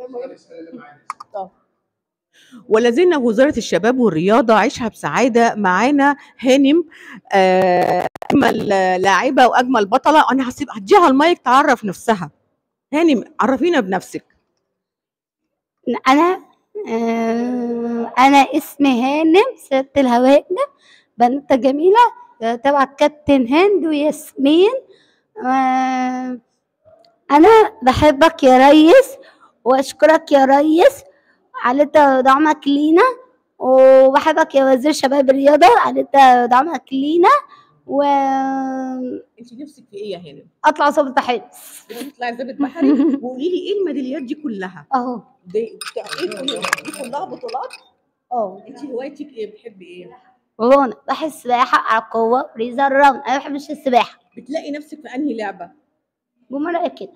ولا زلنا في وزارة الشباب والرياضة عيشها بسعادة معانا هانم آه، أجمل لاعبة وأجمل بطلة أنا هسيب هديها المايك تعرف نفسها هانم عرفينا بنفسك أنا آه، أنا اسمي هانم ست الهوائنا بنوتة جميلة آه، تبع كابتن هند وياسمين آه، أنا بحبك يا ريس وأشكرك يا ريس على دعمك لينا وبحبك يا وزير شباب الرياضة على دعمك لينا و أنت نفسك في إيه يا هانم؟ أطلع ضابط حفظ بتطلعي ضابط بحري وقولي لي إيه الميداليات دي كلها؟ أهو دي بتاع إيه كلها؟ دي كلها بطولات؟ أهو أنت هوايتك إيه؟ بتحبي إيه؟ وهنا بحب السباحة على القوة ريزة الرمل أنا ما بحبش السباحة بتلاقي نفسك في أنهي لعبة؟ جملة كده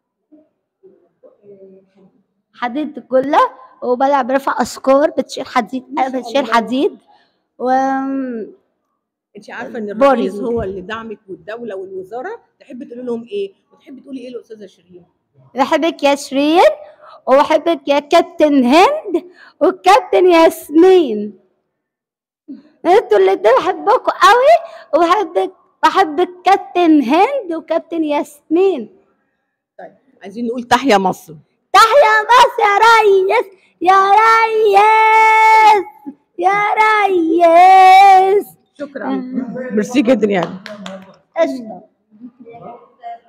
حديد كلها وبلعب رفع أسكور بتشيل حديد ما شاء بتشيل الله. حديد و انت عارفه ان بولينج. الرئيس هو اللي دعمك والدوله والوزاره تحبي تقولي لهم ايه وتحبي تقولي ايه لاستاذه شيرين بحبك يا شيرين وبحبك يا كابتن هند وكابتن ياسمين انتوا الاتنين بحبكوا قوي وبحبك بحبك كابتن هند وكابتن ياسمين طيب عايزين نقول تحيا مصر تحيا مصر يا ريس يا ريس يا ريس شكرا ميرسي جدا يعني قشطة